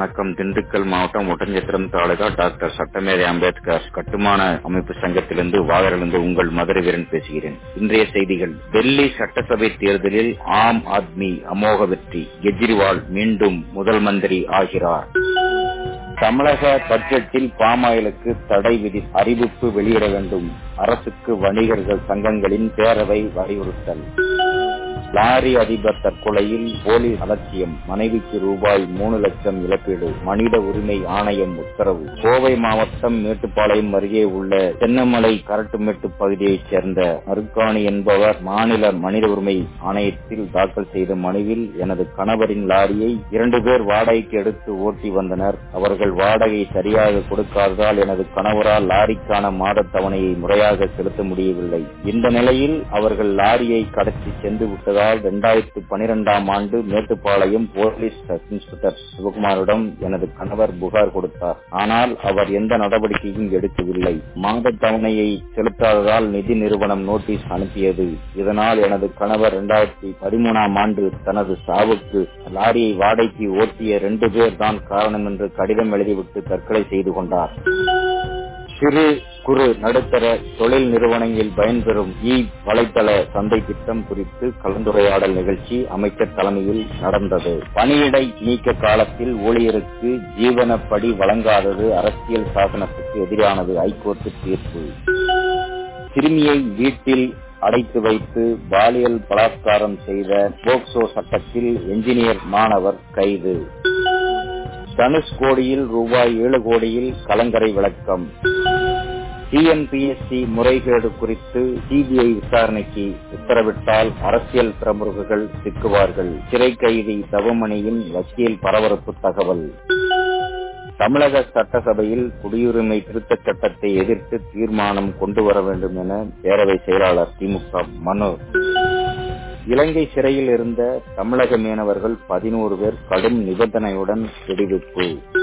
வணக்கம் திண்டுக்கல் மாவட்டம் ஒட்டஞ்சத்திரம் தாலுகா டாக்டர் சட்டமேதை அம்பேத்கர் கட்டுமான அமைப்பு சங்கத்திலிருந்து வாகரிலிருந்து உங்கள் மதுரை வீரன் பேசுகிறேன் இன்றைய செய்திகள் டெல்லி சட்டசபை தேர்தலில் ஆம் ஆத்மி அமோக வெற்றி கெஜ்ரிவால் மீண்டும் முதல் மந்திரி ஆகிறார் தமிழக பட்ஜெட்டில் பாமாயிலுக்கு தடை விதி அறிவிப்பு வெளியிட வேண்டும் அரசுக்கு வணிகர்கள் சங்கங்களின் பேரவை வலியுறுத்தல் லாரி அதிபர் தற்கொலையில் போலீஸ் அலட்சியம் மனைவிக்கு ரூபாய் மூணு லட்சம் இழப்பீடு மனித உரிமை ஆணையம் உத்தரவு கோவை மாவட்டம் மேட்டுப்பாளையம் அருகே உள்ள தென்னமலை கரட்டுமேட்டு பகுதியைச் சேர்ந்த அருக்காணி என்பவர் மாநில மனித உரிமை ஆணையத்தில் தாக்கல் செய்த மனுவில் எனது கணவரின் லாரியை இரண்டு பேர் வாடகைக்கு எடுத்து ஓட்டி வந்தனர் அவர்கள் வாடகை சரியாக கொடுக்காததால் எனது கணவரால் லாரிக்கான மாத தவணையை முறையாக செலுத்த முடியவில்லை இந்த நிலையில் அவர்கள் லாரியை கடத்தி சென்று விட்டதால் இரண்டாயிரத்தி பனிரெண்டாம் ஆண்டு மேட்டுப்பாளையம் போலீஸ் இன்ஸ்பெக்டர் சிவகுமாரிடம் எனது கணவர் புகார் கொடுத்தார் ஆனால் அவர் எந்த நடவடிக்கையும் எடுக்கவில்லை மாத தவணையை செலுத்தாததால் நிதி நிறுவனம் நோட்டீஸ் அனுப்பியது இதனால் எனது கணவர் இரண்டாயிரத்தி பதிமூணாம் ஆண்டு தனது சாவுக்கு லாரியை வாடகைக்கு ஓட்டிய ரெண்டு பேர் தான் காரணம் என்று கடிதம் எழுதிவிட்டு தற்கொலை செய்து கொண்டார் சிறு குறு நடுத்தர தொழில் நிறுவனங்களில் பயன்பெறும் இ வலைதள சந்தை திட்டம் குறித்து கலந்துரையாடல் நிகழ்ச்சி அமைச்சர் தலைமையில் நடந்தது பணியிடை நீக்க காலத்தில் ஊழியருக்கு ஜீவனப்படி வழங்காதது அரசியல் சாசனத்துக்கு எதிரானது ஐகோர்ட்டு தீர்ப்பு சிறுமியை வீட்டில் அடைத்து வைத்து பாலியல் பலாத்காரம் செய்த போக்சோ சட்டத்தில் என்ஜினியர் மாணவர் கைது தனுஷ்கோடியில் ரூபாய் ஏழு கோடியில் கலங்கரை விளக்கம் டிஎன்பிஎஸ்சி முறைகேடு குறித்து சிபிஐ விசாரணைக்கு உத்தரவிட்டால் அரசியல் பிரமுகர்கள் சிக்குவார்கள் சிறை கைதி தவமணியின் வக்கீல் பரபரப்பு தகவல் தமிழக சட்டசபையில் குடியுரிமை திருத்தச் சட்டத்தை எதிர்த்து தீர்மானம் கொண்டு வர வேண்டும் என பேரவை செயலாளர் திமுக மனு இலங்கை சிறையில் இருந்த தமிழக மீனவர்கள் பதினோரு பேர் கடும் நிபந்தனையுடன் விடுவிப்பு